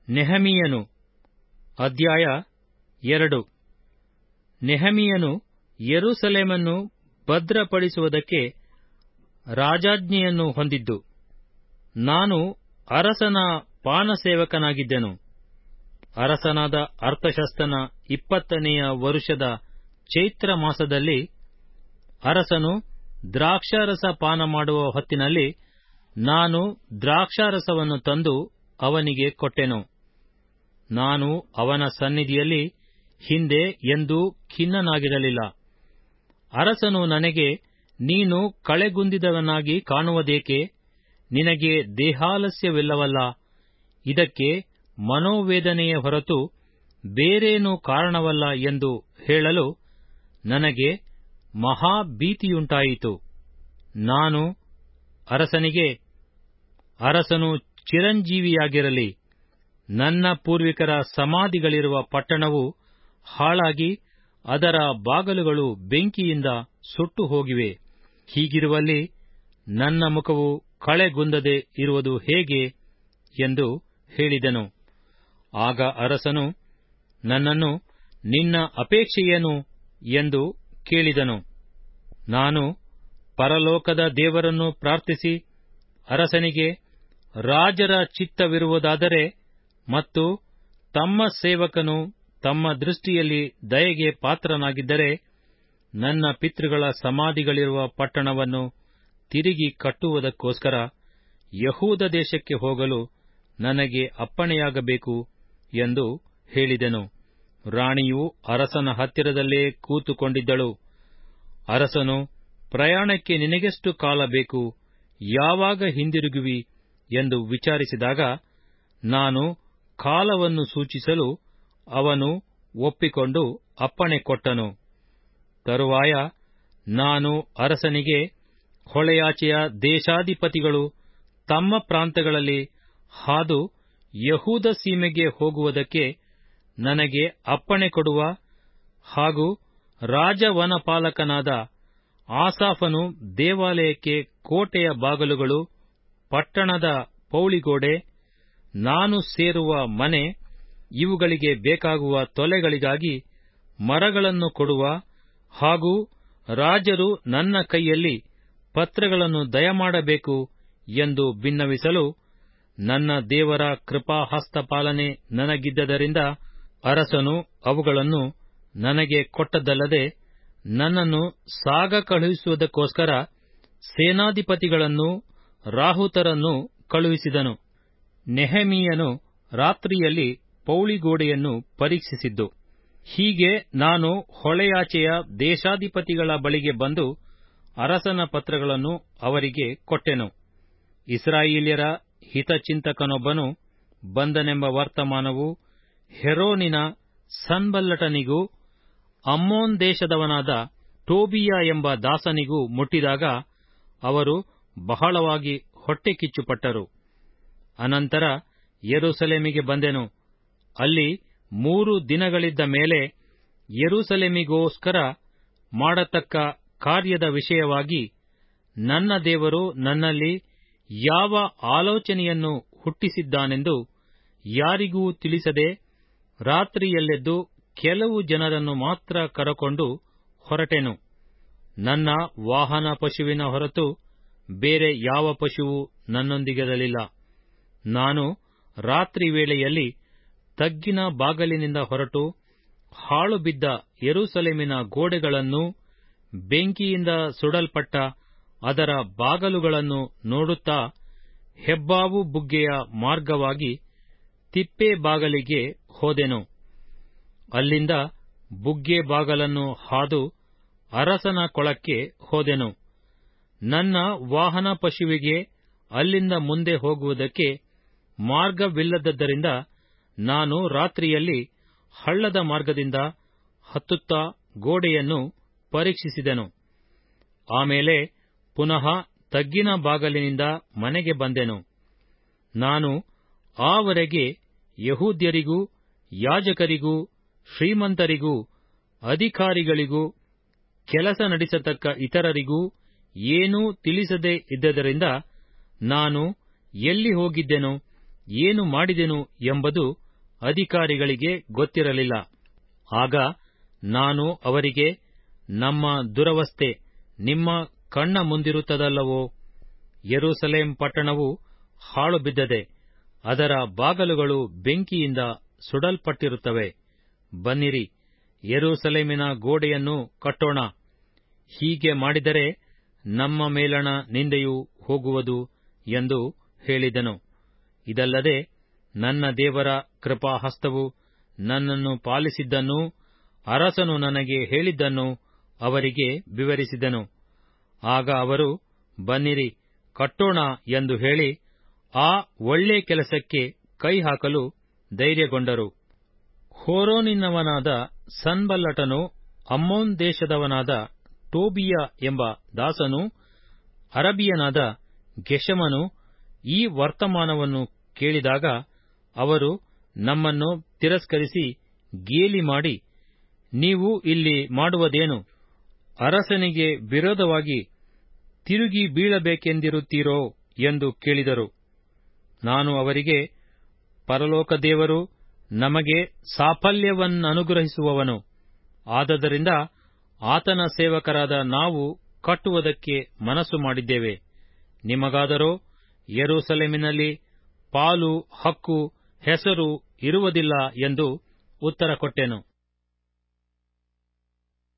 ನೆಹಮೀಯನು ಅಧ್ಯಾಯ ಎರಡು ನೆಹಮೀಯನು ಯೆರೂಸಲೇಮನ್ನು ಭದ್ರಪಡಿಸುವುದಕ್ಕೆ ರಾಜಾಜ್ಞೆಯನ್ನು ಹೊಂದಿದ್ದು ನಾನು ಅರಸನ ಪಾನಸೇವಕನಾಗಿದ್ದೆನು ಅರಸನಾದ ಅರ್ತಷಸ್ತನ ಇಪ್ಪತ್ತನೆಯ ವರುಷದ ಚೈತ್ರ ಮಾಸದಲ್ಲಿ ಅರಸನು ದ್ರಾಕ್ಷಾರಸ ಪಾನ ಮಾಡುವ ಹೊತ್ತಿನಲ್ಲಿ ನಾನು ದ್ರಾಕ್ಷಾರಸವನ್ನು ತಂದು ಅವನಿಗೆ ಕೊಟ್ಟೆನು ನಾನು ಅವನ ಸನ್ನಿಧಿಯಲ್ಲಿ ಹಿಂದೆ ಎಂದೂ ಖಿನ್ನನಾಗಿರಲಿಲ್ಲ ಅರಸನು ನನಗೆ ನೀನು ಕಳೆಗುಂದಿದವನಾಗಿ ಕಾಣುವುದೇಕೆ ನಿನಗೆ ದೇಹಾಲಸ್ಯವಿಲ್ಲವಲ್ಲ ಇದಕ್ಕೆ ಮನೋವೇದನೆಯ ಹೊರತು ಬೇರೇನೂ ಕಾರಣವಲ್ಲ ಎಂದು ಹೇಳಲು ನನಗೆ ಮಹಾ ಭೀತಿಯುಂಟಾಯಿತು ನಾನು ಅರಸನಿಗೆ ಅರಸನು ಚಿರಂಜೀವಿಯಾಗಿರಲಿ ನನ್ನ ಪೂರ್ವಿಕರ ಸಮಾಧಿಗಳಿರುವ ಪಟ್ಟಣವು ಹಾಳಾಗಿ ಅದರ ಬಾಗಲುಗಳು ಬೆಂಕಿಯಿಂದ ಸುಟ್ಟು ಹೋಗಿವೆ ಹೀಗಿರುವಲ್ಲಿ ನನ್ನ ಮುಖವು ಕಳೆಗುಂದದೆ ಇರುವುದು ಹೇಗೆ ಎಂದು ಹೇಳಿದೆನು ಆಗ ಅರಸನು ನನ್ನನ್ನು ನಿನ್ನ ಅಪೇಕ್ಷೆಯೇನು ಎಂದು ಕೇಳಿದನು ನಾನು ಪರಲೋಕದ ದೇವರನ್ನು ಪ್ರಾರ್ಥಿಸಿ ಅರಸನಿಗೆ ರಾಜರ ಚಿತ್ತವಿರುವುದಾದರೆ ಮತ್ತು ತಮ್ಮ ಸೇವಕನು ತಮ್ಮ ದೃಷ್ಟಿಯಲ್ಲಿ ದಯೆಗೆ ಪಾತ್ರನಾಗಿದ್ದರೆ ನನ್ನ ಪಿತೃಗಳ ಸಮಾಧಿಗಳಿರುವ ಪಟ್ಟಣವನ್ನು ತಿರುಗಿ ಕಟ್ಟುವುದಕ್ಕೋಸ್ಕರ ಯಹೂದ ದೇಶಕ್ಕೆ ಹೋಗಲು ನನಗೆ ಅಪ್ಪಣೆಯಾಗಬೇಕು ಎಂದು ಹೇಳಿದೆನು ರಾಣಿಯು ಅರಸನ ಹತ್ತಿರದಲ್ಲೇ ಕೂತುಕೊಂಡಿದ್ದಳು ಅರಸನು ಪ್ರಯಾಣಕ್ಕೆ ನಿನಗೆಷ್ಟು ಕಾಲ ಬೇಕು ಯಾವಾಗ ಹಿಂದಿರುಗುವಿ ಎಂದು ವಿಚಾರಿಸಿದಾಗ ನಾನು ಕಾಲವನ್ನು ಸೂಚಿಸಲು ಅವನು ಒಪ್ಪಿಕೊಂಡು ಅಪ್ಪಣೆ ಕೊಟ್ಟನು ತರುವಾಯ ನಾನು ಅರಸನಿಗೆ ಹೊಳೆಯಾಚೆಯ ದೇಶಾಧಿಪತಿಗಳು ತಮ್ಮ ಪ್ರಾಂತಗಳಲ್ಲಿ ಹಾದು ಯಹೂದ ಸೀಮೆಗೆ ಹೋಗುವುದಕ್ಕೆ ನನಗೆ ಅಪ್ಪಣೆ ಕೊಡುವ ಹಾಗೂ ರಾಜವನಪಾಲಕನಾದ ಆಸಾಫನು ದೇವಾಲಯಕ್ಕೆ ಕೋಟೆಯ ಬಾಗಲುಗಳು ಪಟ್ಟಣದ ಪೌಳಿಗೋಡೆ ನಾನು ಸೇರುವ ಮನೆ ಇವುಗಳಿಗೆ ಬೇಕಾಗುವ ತೊಲೆಗಳಿಗಾಗಿ ಮರಗಳನ್ನು ಕೊಡುವ ಹಾಗೂ ರಾಜರು ನನ್ನ ಕೈಯಲ್ಲಿ ಪತ್ರಗಳನ್ನು ದಯಮಾಡಬೇಕು ಎಂದು ಬಿನ್ನವಿಸಲು ನನ್ನ ದೇವರ ಕೃಪಾಹಸ್ತಪಾಲನೆ ನನಗಿದ್ದದರಿಂದ ಅರಸನು ಅವುಗಳನ್ನು ನನಗೆ ಕೊಟ್ಟದ್ದಲ್ಲದೆ ನನ್ನನ್ನು ಸಾಗ ಕಳುಹಿಸುವುದಕ್ಕೋಸ್ಕರ ಸೇನಾಧಿಪತಿಗಳನ್ನೂ ರಾಹುತರನ್ನೂ ಕಳುಹಿಸಿದನು ನೆಹಮೀಯನು ರಾತ್ರಿಯಲ್ಲಿ ಪೌಳಿಗೋಡೆಯನ್ನು ಪರೀಕ್ಷಿಸಿದ್ದು ಹೀಗೆ ನಾನು ಹೊಳೆಯಾಚೆಯ ದೇಶಾಧಿಪತಿಗಳ ಬಳಿಗೆ ಬಂದು ಅರಸನ ಪತ್ರಗಳನ್ನು ಅವರಿಗೆ ಕೊಟ್ಟೆನು ಇಸ್ರಾಯೇಲ್ಯರ ಹಿತಚಿಂತಕನೊಬ್ಬನು ಬಂದನೆಂಬ ವರ್ತಮಾನವು ಹೆರೋನಿನ ಸನ್ಬಲ್ಲಟನಿಗೂ ಅಮ್ಮೋನ್ ದೇಶದವನಾದ ಟೋಬೀಯ ಎಂಬ ದಾಸನಿಗೂ ಮುಟ್ಟಿದಾಗ ಅವರು ಬಹಳವಾಗಿ ಹೊಟ್ಟೆಕಿಚ್ಚುಪಟ್ಟರು ಅನಂತರ ಯೆರೂಸಲೇಮಿಗೆ ಬಂದೆನು ಅಲ್ಲಿ ಮೂರು ದಿನಗಳಿದ್ದ ಮೇಲೆ ಯೆರೂಸಲೇಮಿಗೋಸ್ಕರ ಮಾಡತಕ್ಕ ಕಾರ್ಯದ ವಿಷಯವಾಗಿ ನನ್ನ ದೇವರು ನನ್ನಲ್ಲಿ ಯಾವ ಆಲೋಚನೆಯನ್ನು ಹುಟ್ಟಿಸಿದ್ದಾನೆಂದು ಯಾರಿಗೂ ತಿಳಿಸದೆ ರಾತ್ರಿಯಲ್ಲೆದ್ದು ಕೆಲವು ಜನರನ್ನು ಮಾತ್ರ ಕರಕೊಂಡು ಹೊರಟೆನು ನನ್ನ ವಾಹನ ಪಶುವಿನ ಹೊರತು ಬೇರೆ ಯಾವ ಪಶುವು ನನ್ನೊಂದಿಗಿರಲಿಲ್ಲ ನಾನು ರಾತ್ರಿ ವೇಳೆಯಲ್ಲಿ ತಗ್ಗಿನ ಬಾಗಲಿನಿಂದ ಹೊರಟು ಹಾಳು ಬಿದ್ದ ಯೆರೂಸಲೇಮಿನ ಗೋಡೆಗಳನ್ನೂ ಬೆಂಕಿಯಿಂದ ಸುಡಲ್ಪಟ್ಟ ಅದರ ಬಾಗಲುಗಳನ್ನು ನೋಡುತ್ತಾ ಹೆಬ್ಬಾವು ಬುಗ್ಗೆಯ ಮಾರ್ಗವಾಗಿ ತಿಪ್ಪೆ ಬಾಗಲಿಗೆ ಹೋದೆನು ಅಲ್ಲಿಂದ ಬುಗ್ಗೆ ಬಾಗಲನ್ನು ಹಾದು ಅರಸನ ಕೊಳಕ್ಕೆ ಹೋದೆನು ನನ್ನ ವಾಹನ ಪಶುವಿಗೆ ಅಲ್ಲಿಂದ ಮುಂದೆ ಹೋಗುವುದಕ್ಕೆ ಮಾರ್ಗವಿಲ್ಲದ್ದರಿಂದ ನಾನು ರಾತ್ರಿಯಲ್ಲಿ ಹಳ್ಳದ ಮಾರ್ಗದಿಂದ ಹತ್ತುತ್ತಾ ಗೋಡೆಯನ್ನು ಪರೀಕ್ಷಿಸಿದೆನು ಆಮೇಲೆ ಪುನಃ ತಗ್ಗಿನ ಬಾಗಲಿನಿಂದ ಮನೆಗೆ ಬಂದೆನು ನಾನು ಆವರೆಗೆ ಯಹೂದ್ಯರಿಗೂ ಯಾಜಕರಿಗೂ ಶ್ರೀಮಂತರಿಗೂ ಅಧಿಕಾರಿಗಳಿಗೂ ಕೆಲಸ ನಡೆಸತಕ್ಕ ಇತರರಿಗೂ ಏನೂ ತಿಳಿಸದೇ ಇದ್ದದರಿಂದ ನಾನು ಎಲ್ಲಿ ಹೋಗಿದ್ದೆನೋ ಏನು ಮಾಡಿದೆನು ಎಂಬುದು ಅಧಿಕಾರಿಗಳಿಗೆ ಗೊತ್ತಿರಲಿಲ್ಲ ಆಗ ನಾನು ಅವರಿಗೆ ನಮ್ಮ ದುರವಸ್ಥೆ ನಿಮ್ಮ ಕಣ್ಣ ಮುಂದಿರುತ್ತದಲ್ಲವೋ ಯೆರೂಸಲೇಮ್ ಪಟ್ಟಣವು ಹಾಳು ಬಿದ್ದದೆ ಅದರ ಬಾಗಲುಗಳು ಬೆಂಕಿಯಿಂದ ಸುಡಲ್ಪಟ್ಟಿರುತ್ತವೆ ಬನ್ನಿರಿ ಯೆರೂಸಲೇಮಿನ ಗೋಡೆಯನ್ನು ಕಟ್ಟೋಣ ಹೀಗೆ ಮಾಡಿದರೆ ನಮ್ಮ ಮೇಲಣ ನಿಂದೆಯು ಹೋಗುವುದು ಎಂದು ಹೇಳಿದನು ಇದಲ್ಲದೆ ನನ್ನ ದೇವರ ಕೃಪಾಹಸ್ತವು ನನ್ನನ್ನು ಪಾಲಿಸಿದ್ದನ್ನೂ ಅರಸನು ನನಗೆ ಹೇಳಿದ್ದನ್ನು ಅವರಿಗೆ ವಿವರಿಸಿದನು ಆಗ ಅವರು ಬನ್ನಿರಿ ಕಟ್ಟೋಣ ಎಂದು ಹೇಳಿ ಆ ಒಳ್ಳೆ ಕೆಲಸಕ್ಕೆ ಕೈ ಹಾಕಲು ಧೈರ್ಯಗೊಂಡರು ಹೋರೋನಿನವನಾದ ಸನ್ಬಲ್ಲಟನು ಅಮ್ಮೋನ್ ದೇಶದವನಾದ ಟೋಬೀಯ ಎಂಬ ದಾಸನು ಅರಬಿಯನಾದ ಗೆಷಮನು ಈ ವರ್ತಮಾನವನ್ನು ಕೇಳಿದಾಗ ಅವರು ನಮ್ಮನ್ನು ತಿರಸ್ಕರಿಸಿ ಗೇಲಿ ಮಾಡಿ ನೀವು ಇಲ್ಲಿ ಮಾಡುವುದೇನು ಅರಸನಿಗೆ ವಿರೋಧವಾಗಿ ತಿರುಗಿ ಬೀಳಬೇಕೆಂದಿರುತ್ತೀರೋ ಎಂದು ಕೇಳಿದರು ನಾನು ಅವರಿಗೆ ಪರಲೋಕ ದೇವರು ನಮಗೆ ಸಾಫಲ್ಯವನ್ನನುಗ್ರಹಿಸುವವನು ಆದದರಿಂದ ಆತನ ಸೇವಕರಾದ ನಾವು ಕಟ್ಟುವುದಕ್ಕೆ ಮನಸ್ಸು ಮಾಡಿದ್ದೇವೆ ನಿಮಗಾದರೋ ಯೆರೂಸಲೇಮಿನಲ್ಲಿ ಪಾಲು ಹಕ್ಕು ಹೆಸರು ಇರುವುದಿಲ್ಲ ಎಂದು ಉತ್ತರ ಕೊಟ್ಟೆನು